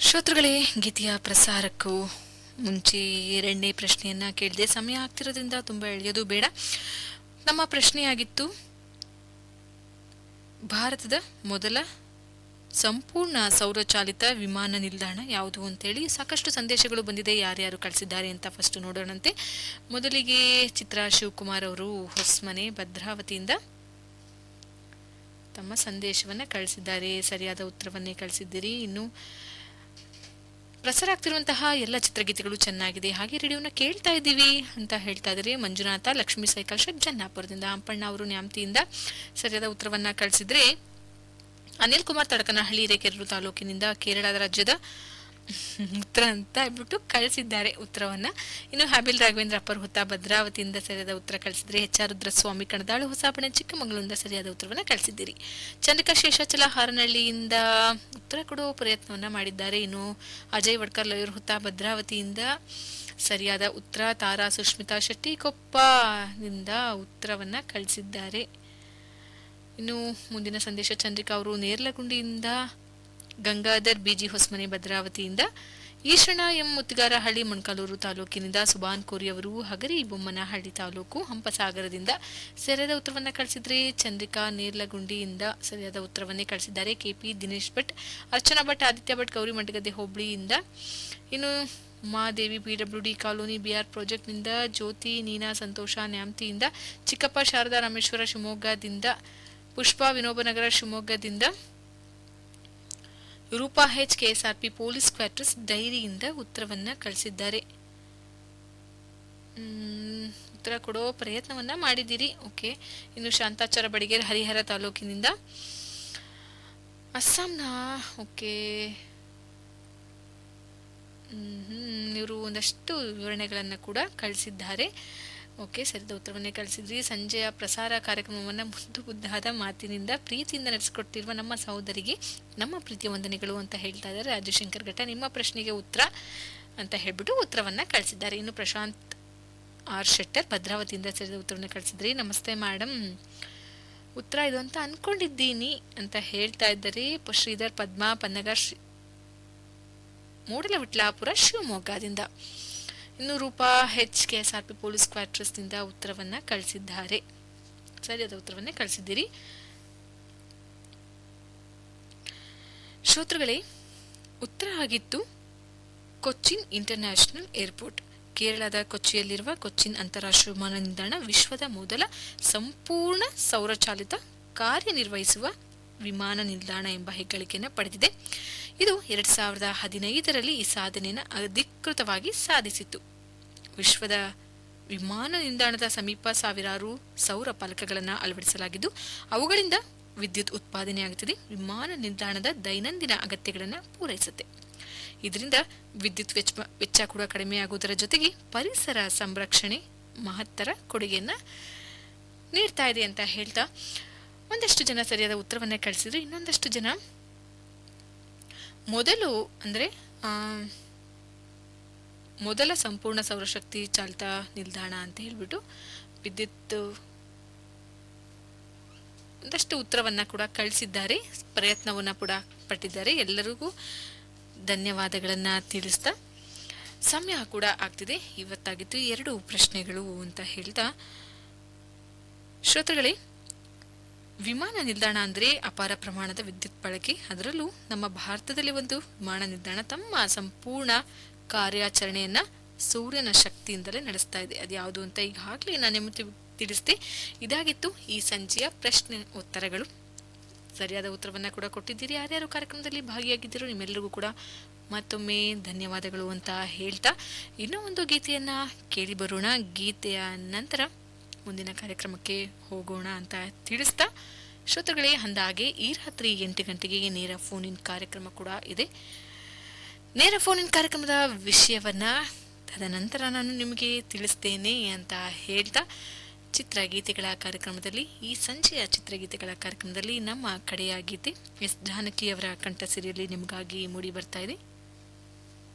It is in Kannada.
ಶ್ರೋತೃಗಳೇ ಗೀತೆಯ ಪ್ರಸಾರಕ್ಕೂ ಮುಂಚೆ ಎರಡನೇ ಪ್ರಶ್ನೆಯನ್ನ ಕೇಳಿದೆ ಸಮಯ ಆಗ್ತಿರೋದ್ರಿಂದ ತುಂಬ ಎಳೆಯೋದು ಬೇಡ ನಮ್ಮ ಪ್ರಶ್ನೆಯಾಗಿತ್ತು ಭಾರತದ ಮೊದಲ ಸಂಪೂರ್ಣ ಸೌರಚಾಲಿತ ವಿಮಾನ ನಿಲ್ದಾಣ ಯಾವುದು ಅಂತೇಳಿ ಸಾಕಷ್ಟು ಸಂದೇಶಗಳು ಬಂದಿದೆ ಯಾರ್ಯಾರು ಕಳಿಸಿದ್ದಾರೆ ಅಂತ ಫಸ್ಟ್ ನೋಡೋಣಂತೆ ಮೊದಲಿಗೆ ಚಿತ್ರಾ ಶಿವಕುಮಾರ್ ಅವರು ಹೊಸ್ಮನೆ ಭದ್ರಾವತಿಯಿಂದ ತಮ್ಮ ಸಂದೇಶವನ್ನ ಕಳಿಸಿದ್ದಾರೆ ಸರಿಯಾದ ಉತ್ತರವನ್ನೇ ಕಳಿಸಿದ್ದೀರಿ ಇನ್ನು ಪ್ರಸಾರ ಆಗ್ತಿರುವಂತಹ ಎಲ್ಲ ಚಿತ್ರಗೀತೆಗಳು ಚೆನ್ನಾಗಿದೆ ಹಾಗೆ ರೇಡಿಯೋನ ಕೇಳ್ತಾ ಇದ್ದೀವಿ ಅಂತ ಹೇಳ್ತಾ ಇದ್ದಾರೆ ಮಂಜುನಾಥ ಲಕ್ಷ್ಮೀ ಸೈಕಲ್ ಶೆಡ್ ಜನ್ನಾಪುರದಿಂದ ಹಂಪಣ್ಣ ಅವರು ನ್ಯಾಮತಿಯಿಂದ ಸರಿಯಾದ ಉತ್ತರವನ್ನ ಕಳಿಸಿದ್ರೆ ಅನಿಲ್ ಕುಮಾರ್ ತಡಕನಹಳ್ಳಿ ಹಿರೇಕೆರೂರು ತಾಲೂಕಿನಿಂದ ಕೇರಳ ರಾಜ್ಯದ ಉತ್ತರ ಅಂತ ಹೇಳ್ಬಿಟ್ಟು ಕಳಿಸಿದ್ದಾರೆ ಉತ್ತರವನ್ನ ಇನ್ನು ಹ್ಯಾಬಿಲ್ ರಾಘವೇಂದ್ರ ಅಪ್ಪರ್ ಹುತ್ತ ಭದ್ರಾವತಿಯಿಂದ ಸರಿಯಾದ ಉತ್ತರ ಕಳಿಸಿದ್ರೆ ಎಚ್ ಆರ್ ರುದ್ರಸ್ವಾಮಿ ಕಣದಾಳು ಹೊಸಬಣೆ ಚಿಕ್ಕಮಗಳೂರಿಂದ ಸರಿಯಾದ ಉತ್ತರವನ್ನ ಕಳಿಸಿದ್ದೀರಿ ಚಂದ್ರಿಕಾ ಶೇಷಾಚಲ ಹಾರನಹಳ್ಳಿಯಿಂದ ಉತ್ತರ ಕೊಡೋ ಪ್ರಯತ್ನವನ್ನ ಮಾಡಿದ್ದಾರೆ ಇನ್ನು ಅಜಯ್ ವಡ್ಕರ್ ಲಯೂರ್ ಹುತ್ತ ಭದ್ರಾವತಿಯಿಂದ ಸರಿಯಾದ ಉತ್ತರ ತಾರಾ ಸುಷ್ಮಿತಾ ಶೆಟ್ಟಿ ಕೊಪ್ಪದಿಂದ ಉತ್ತರವನ್ನ ಕಳಿಸಿದ್ದಾರೆ ಇನ್ನು ಮುಂದಿನ ಸಂದೇಶ ಚಂದ್ರಿಕಾ ಅವರು ನೇರ್ಲಗುಂಡಿಯಿಂದ ಗಂಗಾಧರ್ ಬಿಜಿ ಹೊಸಮನೆ ಭದ್ರಾವತಿಯಿಂದ ಈಶಣ್ಣ ಎಂ ಮುತ್ತಿಗಾರಹಳ್ಳಿ ಮೊಣಕಾಲೂರು ತಾಲೂಕಿನಿಂದ ಸುಬಾನ್ ಕೋರಿ ಅವರು ಹಗರಿ ಬೊಮ್ಮನಹಳ್ಳಿ ತಾಲೂಕು ಹಂಪಸಾಗರದಿಂದ ಸರಿಯಾದ ಉತ್ತರವನ್ನ ಕಳಿಸಿದ್ರೆ ಚಂದ್ರಿಕಾ ನೇರ್ಲಗುಂಡಿಯಿಂದ ಸರಿಯಾದ ಉತ್ತರವನ್ನೇ ಕಳಿಸಿದ್ದಾರೆ ಕೆಪಿ ದಿನೇಶ್ ಭಟ್ ಅರ್ಚನಾ ಭಟ್ ಆದಿತ್ಯ ಭಟ್ ಗೌರಿ ಮಂಟಗದ್ದೆ ಹೋಬಳಿಯಿಂದ ಇನ್ನು Umadevi PWD colony BR ಪ್ರಾಜೆಕ್ಟ್ನಿಂದ ಜ್ಯೋತಿ ನೀನಾ ಸಂತೋಷ ನ್ಯಾಮತಿಯಿಂದ ಚಿಕ್ಕಪ್ಪ ಶಾರದಾ ರಾಮೇಶ್ವರ ಶಿವಮೊಗ್ಗದಿಂದ ಪುಷ್ಪಾ ವಿನೋಬನಗರ ಶಿವಮೊಗ್ಗದಿಂದ Roopa H KSRP police quarters ಡೈರಿಯಿಂದ ಉತ್ತರವನ್ನ ಕಳಿಸಿದ್ದಾರೆ ಮ್, ಉತ್ತರ ಕೊಡೋ ಪ್ರಯತ್ನವನ್ನ ಮಾಡಿದ್ದೀರಿ ಓಕೆ ಇನ್ನು ಶಾಂತಾಚಾರ ಬಡಿಗೇರ್ ಹರಿಹರ ತಾಲೂಕಿನಿಂದ ಅಸ್ಸಾಂನ ಓಕೆ ಇವರು ಒಂದಷ್ಟು ವಿವರಣೆಗಳನ್ನು ಕೂಡ ಕಳಿಸಿದ್ದಾರೆ ಓಕೆ ಸರಿದ ಉತ್ತರವನ್ನೇ ಕಳಿಸಿದ್ರಿ ಸಂಜೆಯ ಪ್ರಸಾರ ಕಾರ್ಯಕ್ರಮವನ್ನು ಮುದ್ದು ಮುದ್ದಾದ ಮಾತಿನಿಂದ ಪ್ರೀತಿಯಿಂದ ನಡೆಸಿಕೊಡ್ತಿರುವ ನಮ್ಮ ಸಹೋದರಿಗೆ ನಮ್ಮ ಪ್ರೀತಿಯ ವಂದನೆಗಳು ಅಂತ ಹೇಳ್ತಾ ಇದ್ದಾರೆ ರಾಜಶಂಕರ್ ಘಟ್ಟ ನಿಮ್ಮ ಪ್ರಶ್ನೆಗೆ ಉತ್ತರ ಅಂತ ಹೇಳ್ಬಿಟ್ಟು ಉತ್ತರವನ್ನ ಕಳಿಸಿದ್ದಾರೆ ಇನ್ನು ಪ್ರಶಾಂತ್ ಆರ್ ಶೆಟ್ಟರ್ ಭದ್ರಾವತಿಯಿಂದ ಸರಿದ ಉತ್ತರವನ್ನು ಕಳಿಸಿದ್ರಿ ನಮಸ್ತೆ ಮೇಡಮ್ ಉತ್ತರ ಇದು ಅಂತ ಅನ್ಕೊಂಡಿದ್ದೀನಿ ಅಂತ ಹೇಳ್ತಾ ಇದ್ದಾರೆ ಪ- ಶ್ರೀಧರ್ ಪದ್ಮಾ ಪನ್ನಗ ಶ್ರೀ ಮೂಡಲವಿಟ್ಲಾಪುರ ಶಿವಮೊಗ್ಗದಿಂದ ಇನ್ನು Roopa H K S R P police ಕ್ವಾರ್ಟರ್ಸ್ನಿಂದ ಉತ್ತರವನ್ನ ಕಳಿಸಿದ್ದಾರೆ ಸರಿಯಾದ ಉತ್ತರವನ್ನೇ ಕಳಿಸಿದ್ದೀರಿ ಶ್ರೋತೃಗಳೇ ಉತ್ತರ ಆಗಿತ್ತು ಕೊಚ್ಚಿನ್ ಇಂಟರ್ನ್ಯಾಷನಲ್ ಏರ್ಪೋರ್ಟ್ ಕೇರಳದ ಕೊಚ್ಚಿಯಲ್ಲಿರುವ ಕೊಚ್ಚಿನ್ ಅಂತಾರಾಷ್ಟ್ರೀಯ ವಿಮಾನ ನಿಲ್ದಾಣ ವಿಶ್ವದ ಮೊದಲ ಸಂಪೂರ್ಣ ಸೌರಚಾಲಿತ ಕಾರ್ಯನಿರ್ವಹಿಸುವ ವಿಮಾನ ನಿಲ್ದಾಣ ಎಂಬ ಹೆಗ್ಗಳಿಕೆಯನ್ನು ಪಡೆದಿದೆ ಇದು ಎರಡ್ ಸಾವಿರದ ಹದಿನೈದರಲ್ಲಿ ಈ ಸಾಧನೆಯನ್ನು ಅಧಿಕೃತವಾಗಿ ಸಾಧಿಸಿತು ವಿಶ್ವದ ವಿಮಾನ ನಿಲ್ದಾಣದ ಸಮೀಪ ಸಾವಿರಾರು ಸೌರ ಫಲಕಗಳನ್ನು ಅಳವಡಿಸಲಾಗಿದ್ದು ಅವುಗಳಿಂದ ವಿದ್ಯುತ್ ಉತ್ಪಾದನೆಯಾಗುತ್ತದೆ ವಿಮಾನ ನಿಲ್ದಾಣದ ದೈನಂದಿನ ಅಗತ್ಯಗಳನ್ನು ಪೂರೈಸುತ್ತೆ ಇದರಿಂದ ವಿದ್ಯುತ್ ವೆಚ್ಚ ವೆಚ್ಚ ಕೂಡ ಕಡಿಮೆಯಾಗುವುದರ ಜೊತೆಗೆ ಪರಿಸರ ಸಂರಕ್ಷಣೆ ಮಹತ್ತರ ಕೊಡುಗೆಯನ್ನ ನೀಡ್ತಾ ಇದೆ ಅಂತ ಹೇಳ್ತಾ ಒಂದಷ್ಟು ಜನ ಸರಿಯಾದ ಉತ್ತರವನ್ನ ಕಳಿಸಿದ್ರು ಇನ್ನೊಂದಷ್ಟು ಜನ ಮೊದಲು ಅಂದ್ರೆ ಆ, ಮೊದಲ ಸಂಪೂರ್ಣ ಸೌರಶಕ್ತಿ ಚಾಲಿತ ನಿಲ್ದಾಣ ಅಂತ ಹೇಳ್ಬಿಟ್ಟು ವಿದ್ಯುತ್ ಒಂದಷ್ಟು ಉತ್ತರವನ್ನ ಕೂಡ ಕಳಿಸಿದ್ದಾರೆ ಪ್ರಯತ್ನವನ್ನ ಕೂಡ ಪಟ್ಟಿದ್ದಾರೆ ಎಲ್ಲರಿಗೂ ಧನ್ಯವಾದಗಳನ್ನ ತಿಳಿಸ್ತಾ ಸಮಯ ಕೂಡ ಆಗ್ತಿದೆ ಇವತ್ತಾಗಿತ್ತು ಎರಡು ಪ್ರಶ್ನೆಗಳು ಅಂತ ಹೇಳ್ತಾ ಶ್ರೋತೃಗಳೇ ವಿಮಾನ ನಿಲ್ದಾಣ ಅಂದ್ರೆ ಅಪಾರ ಪ್ರಮಾಣದ ವಿದ್ಯುತ್ ಬಳಕೆ ಅದರಲ್ಲೂ ನಮ್ಮ ಭಾರತದಲ್ಲಿ ಒಂದು ವಿಮಾನ ನಿಲ್ದಾಣ ತಮ್ಮ ಸಂಪೂರ್ಣ ಕಾರ್ಯಾಚರಣೆಯನ್ನ ಸೂರ್ಯನ ಶಕ್ತಿಯಿಂದಲೇ ನಡೆಸ್ತಾ ಇದೆ ಅದ್ಯಾವುದು ಅಂತ ಈಗಾಗಲೇ ನಾನು ನಿಮಗೆ ತಿಳಿಸ್ದೆ ಇದಾಗಿತ್ತು ಈ ಸಂಜೆಯ ಪ್ರಶ್ನೆ ಉತ್ತರಗಳು ಸರಿಯಾದ ಉತ್ತರವನ್ನ ಕೂಡ ಕೊಟ್ಟಿದ್ದೀರಿ ಯಾರ್ಯಾರು ಕಾರ್ಯಕ್ರಮದಲ್ಲಿ ಭಾಗಿಯಾಗಿದ್ದೀರೋ ನಿಮ್ಮೆಲ್ಲರಿಗೂ ಕೂಡ ಮತ್ತೊಮ್ಮೆ ಧನ್ಯವಾದಗಳು ಅಂತ ಹೇಳ್ತಾ ಇನ್ನೂ ಒಂದು ಗೀತೆಯನ್ನ ಕೇಳಿ ಬರೋಣ ಗೀತೆಯ ನಂತರ ಮುಂದಿನ ಕಾರ್ಯಕ್ರಮಕ್ಕೆ ಹೋಗೋಣ ಅಂತ ತಿಳಿಸ್ತಾ ಶ್ರೋತೃಗಳೇ ಅಂದಾಗೆ ಈ ರಾತ್ರಿ ಎಂಟು ಗಂಟೆಗೆ ನೇರ ಫೋನ್ ಇನ್ ಕಾರ್ಯಕ್ರಮ ಕೂಡ ಇದೆ ನೇರ ಫೋನ್ ಇನ್ ಕಾರ್ಯಕ್ರಮದ ವಿಷಯವನ್ನ ತದನಂತರ ನಾನು ನಿಮಗೆ ತಿಳಿಸ್ತೇನೆ ಅಂತ ಹೇಳ್ತಾ ಚಿತ್ರಗೀತೆಗಳ ಕಾರ್ಯಕ್ರಮದಲ್ಲಿ ಈ ಸಂಜೆಯ ಚಿತ್ರಗೀತೆಗಳ ಕಾರ್ಯಕ್ರಮದಲ್ಲಿ ನಮ್ಮ ಕಡೆಯ ಗೀತೆ ಎಸ್ ಜಾನಕಿಯವರ ಕಂಠಸಿರಿಯಲ್ಲಿ ನಿಮಗಾಗಿ ಮೂಡಿ ಬರ್ತಾ ಇದೆ